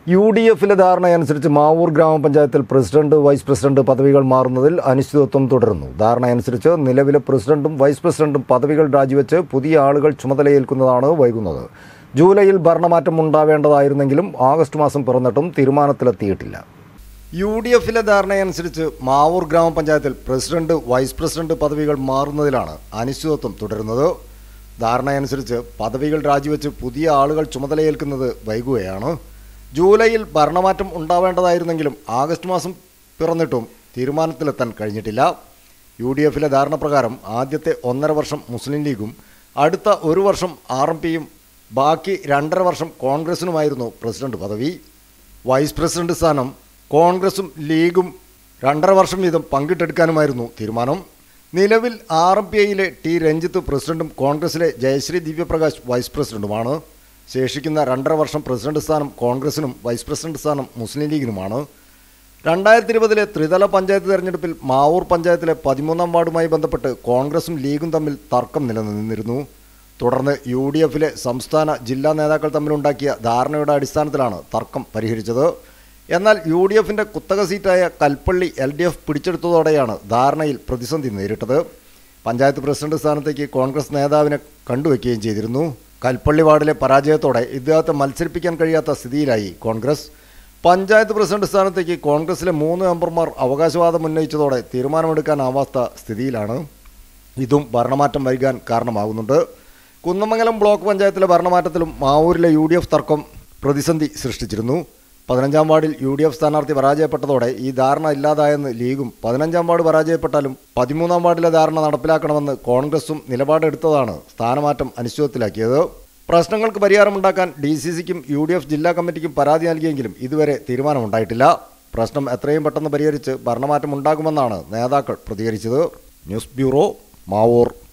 U D എഫിലെ ധാരണയനുസരിച്ച് മാവൂർ ഗ്രാമപഞ്ചായത്തിൽ president vice president പദവികൾ മാറുന്നതിൽ അനിശ്ചിതത്വം തുടരുന്നു ധാരണയനുസരിച്ച് നിലവിലെ പ്രസിഡന്റും വൈസ് പ്രസിഡന്റും പദവികൾ രാജിവെച്ച് പുതിയ ആളുകൾ ചുമതലയേൽക്കുന്നതാണ് വൈകുന്നത് ജൂലൈയിൽ ഭരണമാറ്റം ഉണ്ടാവേണ്ടതായിരുന്നെങ്കിലും ആഗസ്റ്റ് മാസം പിറന്നിട്ടും തീരുമാനത്തിലെത്തിയിട്ടില്ല യു ഡി എഫിലെ ധാരണയനുസരിച്ച് മാവൂർ ഗ്രാമപഞ്ചായത്തിൽ പ്രസിഡന്റ് വൈസ് പ്രസിഡന്റ് പദവികൾ മാറുന്നതിലാണ് അനിശ്ചിതത്വം തുടരുന്നത് ധാരണയനുസരിച്ച് പദവികൾ രാജിവെച്ച് പുതിയ ആളുകൾ ചുമതലയേൽക്കുന്നത് വൈകുകയാണ് ജൂലൈയിൽ ഭരണമാറ്റം ഉണ്ടാവേണ്ടതായിരുന്നെങ്കിലും ആഗസ്റ്റ് മാസം പിറന്നിട്ടും തീരുമാനത്തിലെത്താൻ കഴിഞ്ഞിട്ടില്ല യു ഡി എഫിലെ ധാരണപ്രകാരം ആദ്യത്തെ ഒന്നര വർഷം മുസ്ലിം ലീഗും അടുത്ത ഒരു വർഷം ആർ എം പിയും ബാക്കി രണ്ടര വർഷം കോൺഗ്രസിനുമായിരുന്നു പ്രസിഡന്റ് പദവി വൈസ് പ്രസിഡന്റ് സ്ഥാനം കോൺഗ്രസും ലീഗും രണ്ടര വർഷം വീതം പങ്കിട്ടെടുക്കാനുമായിരുന്നു തീരുമാനം നിലവിൽ ആർ എം പി ഐയിലെ ടി രഞ്ജിത്ത് പ്രസിഡന്റും കോൺഗ്രസിലെ ജയശ്രീ ദിവ്യപ്രകാശ് വൈസ് പ്രസിഡന്റുമാണ് ശേഷിക്കുന്ന രണ്ടര വർഷം പ്രസിഡന്റ് സ്ഥാനം കോൺഗ്രസിനും വൈസ് പ്രസിഡന്റ് സ്ഥാനം മുസ്ലിം ലീഗിനുമാണ് രണ്ടായിരത്തി ഇരുപതിലെ ത്രിതല പഞ്ചായത്ത് തെരഞ്ഞെടുപ്പിൽ മാവൂർ പഞ്ചായത്തിലെ പതിമൂന്നാം വാർഡുമായി ബന്ധപ്പെട്ട് കോൺഗ്രസും ലീഗും തമ്മിൽ തർക്കം നിലനിന്നിരുന്നു തുടർന്ന് യു ഡി എഫിലെ സംസ്ഥാന ജില്ലാ നേതാക്കൾ തമ്മിലുണ്ടാക്കിയ ധാരണയുടെ അടിസ്ഥാനത്തിലാണ് തർക്കം പരിഹരിച്ചത് എന്നാൽ യു ഡി എഫിൻ്റെ കുത്തക സീറ്റായ കൽപ്പള്ളി എൽ ഡി എഫ് പിടിച്ചെടുത്തതോടെയാണ് ധാരണയിൽ പ്രതിസന്ധി നേരിട്ടത് പഞ്ചായത്ത് പ്രസിഡന്റ് സ്ഥാനത്തേക്ക് കോൺഗ്രസ് നേതാവിനെ കണ്ടുവയ്ക്കുകയും ചെയ്തിരുന്നു കൽപ്പള്ളി വാർഡിലെ പരാജയത്തോടെ ഇദ്ദേഹത്തെ മത്സരിപ്പിക്കാൻ കഴിയാത്ത സ്ഥിതിയിലായി കോൺഗ്രസ് പഞ്ചായത്ത് പ്രസിഡന്റ് സ്ഥാനത്തേക്ക് കോൺഗ്രസിലെ മൂന്ന് മെമ്പർമാർ അവകാശവാദം ഉന്നയിച്ചതോടെ തീരുമാനമെടുക്കാനാവാത്ത സ്ഥിതിയിലാണ് ഇതും ഭരണമാറ്റം വൈകാൻ കാരണമാകുന്നുണ്ട് കുന്നമംഗലം ബ്ലോക്ക് പഞ്ചായത്തിലെ ഭരണമാറ്റത്തിലും മാവൂരിലെ യു ഡി എഫ് തർക്കം പ്രതിസന്ധി സൃഷ്ടിച്ചിരുന്നു പതിനഞ്ചാം വാർഡിൽ യു ഡി എഫ് സ്ഥാനാർത്ഥി പരാജയപ്പെട്ടതോടെ ഈ ധാരണ ഇല്ലാതായെന്ന് ലീഗും പതിനഞ്ചാം വാർഡ് പരാജയപ്പെട്ടാലും പതിമൂന്നാം വാർഡിലെ ധാരണ നടപ്പിലാക്കണമെന്ന് കോൺഗ്രസും നിലപാടെടുത്തതാണ് സ്ഥാനമാറ്റം അനിശ്ചിതത്തിലാക്കിയത് പ്രശ്നങ്ങൾക്ക് പരിഹാരമുണ്ടാക്കാൻ ഡി സി സിക്കും യു ഡി എഫ് ജില്ലാ കമ്മിറ്റിക്കും പരാതി നൽകിയെങ്കിലും ഇതുവരെ തീരുമാനമുണ്ടായിട്ടില്ല പ്രശ്നം എത്രയും പെട്ടെന്ന് പരിഹരിച്ച് ഭരണമാറ്റം ഉണ്ടാകുമെന്നാണ് നേതാക്കൾ പ്രതികരിച്ചത് ന്യൂസ് ബ്യൂറോ മാവൂർ